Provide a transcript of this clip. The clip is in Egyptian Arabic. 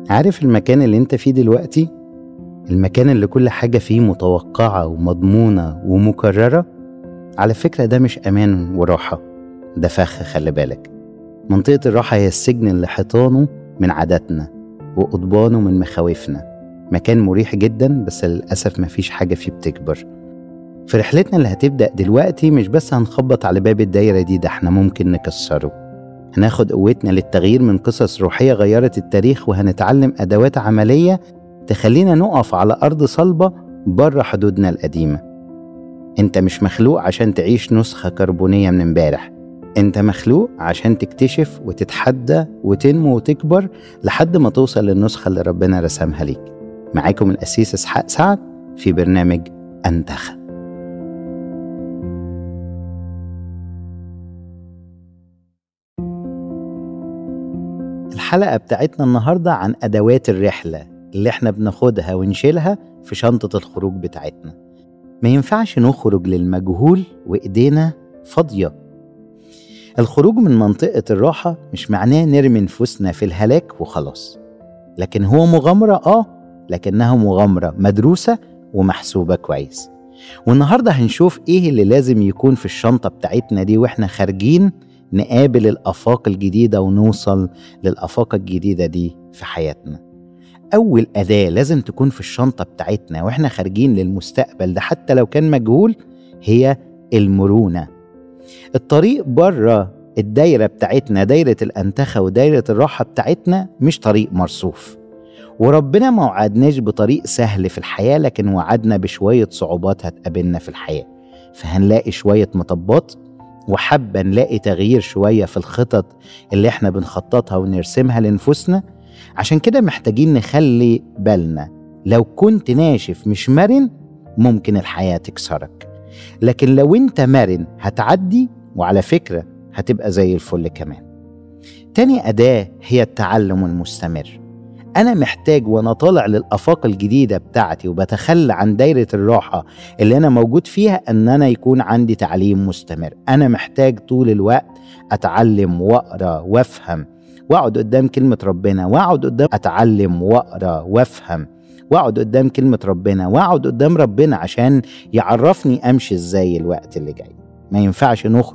عارف المكان اللي انت فيه دلوقتي المكان اللي كل حاجة فيه متوقعة ومضمونة ومكررة على فكرة ده مش أمان وراحة ده فخ خلي بالك منطقة الراحة هي السجن اللي حيطانه من عاداتنا وقضبانه من مخاوفنا مكان مريح جدا بس للأسف مفيش حاجة فيه بتكبر في رحلتنا اللي هتبدأ دلوقتي مش بس هنخبط على باب الدايرة دي ده احنا ممكن نكسره هناخد قوتنا للتغيير من قصص روحية غيرت التاريخ وهنتعلم أدوات عملية تخلينا نقف على أرض صلبة بره حدودنا القديمة انت مش مخلوق عشان تعيش نسخة كربونية من امبارح انت مخلوق عشان تكتشف وتتحدى وتنمو وتكبر لحد ما توصل للنسخة اللي ربنا رسمها ليك معاكم الأسيس إسحاق سعد في برنامج أنتخب الحلقة بتاعتنا النهاردة عن أدوات الرحلة اللي احنا بناخدها ونشيلها في شنطة الخروج بتاعتنا ما ينفعش نخرج للمجهول وإيدينا فاضية الخروج من منطقة الراحة مش معناه نرمي نفوسنا في الهلاك وخلاص لكن هو مغامرة آه لكنها مغامرة مدروسة ومحسوبة كويس والنهاردة هنشوف إيه اللي لازم يكون في الشنطة بتاعتنا دي وإحنا خارجين نقابل الآفاق الجديدة ونوصل للآفاق الجديدة دي في حياتنا أول أداة لازم تكون في الشنطة بتاعتنا وإحنا خارجين للمستقبل ده حتى لو كان مجهول هي المرونة الطريق بره الدايرة بتاعتنا دايرة الأنتخة ودايرة الراحة بتاعتنا مش طريق مرصوف وربنا ما وعدناش بطريق سهل في الحياة لكن وعدنا بشوية صعوبات هتقابلنا في الحياة فهنلاقي شوية مطبات وحابة نلاقي تغيير شوية في الخطط اللي احنا بنخططها ونرسمها لنفوسنا عشان كده محتاجين نخلي بالنا لو كنت ناشف مش مرن ممكن الحياة تكسرك لكن لو انت مرن هتعدي وعلى فكرة هتبقى زي الفل كمان تاني أداة هي التعلم المستمر أنا محتاج وأنا طالع للآفاق الجديدة بتاعتي وبتخلى عن دايرة الراحة اللي أنا موجود فيها أن أنا يكون عندي تعليم مستمر أنا محتاج طول الوقت أتعلم وأقرأ وأفهم وأقعد قدام كلمة ربنا وأقعد قدام أتعلم وأقرأ وأفهم وأقعد قدام كلمة ربنا وأقعد قدام ربنا عشان يعرفني أمشي إزاي الوقت اللي جاي ما ينفعش نخرج